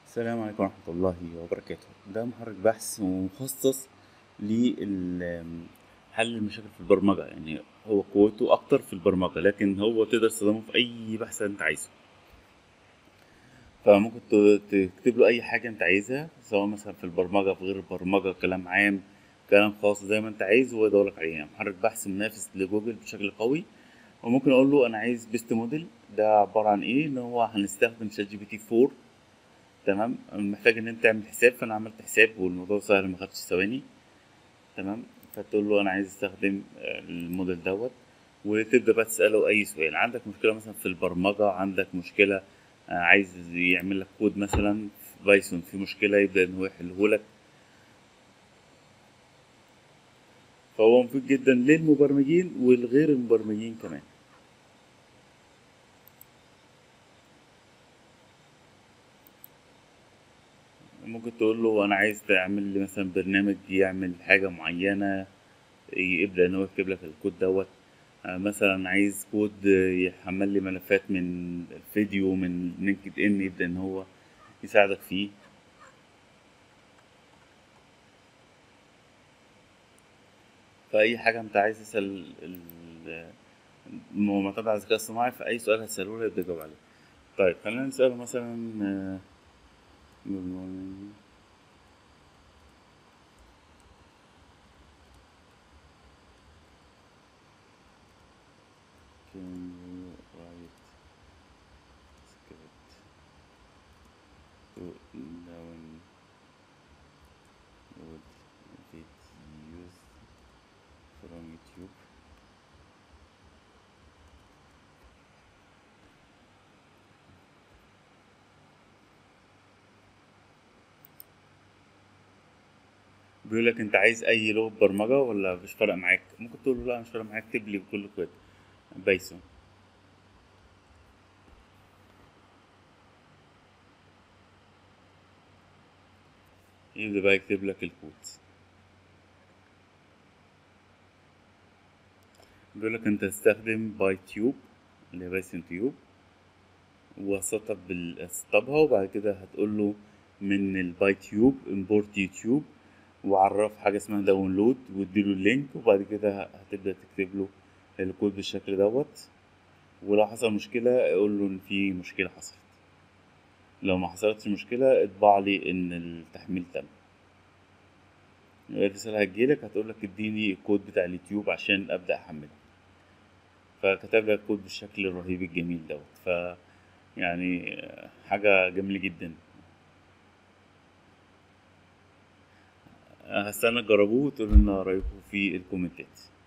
السلام عليكم ورحمة الله وبركاته ده محرك بحث مخصص لحل المشاكل في البرمجة يعني هو قوته أكتر في البرمجة لكن هو تقدر تستخدمه في أي بحث أنت عايزه فممكن ت- تكتب له أي حاجة أنت عايزها سواء مثلا في البرمجة في غير البرمجة كلام عام كلام خاص زي ما أنت عايز هو يدورلك عليه يعني محرك بحث منافس لجوجل بشكل قوي وممكن أقول له أنا عايز بيست موديل ده عبارة عن إيه إن هو هنستخدم شات جي بي تي 4 تمام محتاج ان انت تعمل حساب فانا عملت حساب والموضوع سهل ما خدش ثواني تمام فتقول له انا عايز استخدم آه، الموديل دوت وتبدا بقى تساله اي سؤال عندك مشكله مثلا في البرمجه عندك مشكله آه، عايز يعمل لك كود مثلا في بايثون في مشكله يبدا ان هو يحله لك فهو مفيد جدا للمبرمجين والغير المبرمجين كمان ممكن تقول له انا عايز تعمل لي مثلا برنامج يعمل حاجه معينه يبدا ان هو يكتب لك الكود دوت آه، مثلا عايز كود يحمل لي ملفات من الفيديو من لينكد ان يبدا ان هو يساعدك فيه فأي حاجة أنت عايز تسأل ال- المعتمد على الذكاء الصناعي في أي سؤال هتسأله له يبدأ يجاوب عليه. طيب خلينا نسأله مثلا آه، good morning. Can you write script to download videos from YouTube? بيقول لك انت عايز اي لغه برمجه ولا مش فارق معاك ممكن تقول له لا مش فارق معاك اكتب لي بكل كود بايثون يبدا بقى يكتب لك الكود بيقول لك انت تستخدم باي تيوب اللي هي بايثون تيوب وسطب بالسطبها وبعد كده هتقول له من الباي تيوب امبورت يوتيوب وعرف حاجة اسمها داونلود واديله اللينك وبعد كده هتبدأ تكتب له الكود بالشكل دوت ولو حصل مشكلة قول له إن في مشكلة حصلت لو ما حصلتش مشكلة اطبع لي إن التحميل تم الرسالة هتجيلك هتقولك اديني الكود بتاع اليوتيوب عشان أبدأ أحمله فكتب لك الكود بالشكل الرهيب الجميل دوت ف يعني حاجة جميلة جدا هستنى تجربوه وتقولوا لنا رأيكم في الكومنتات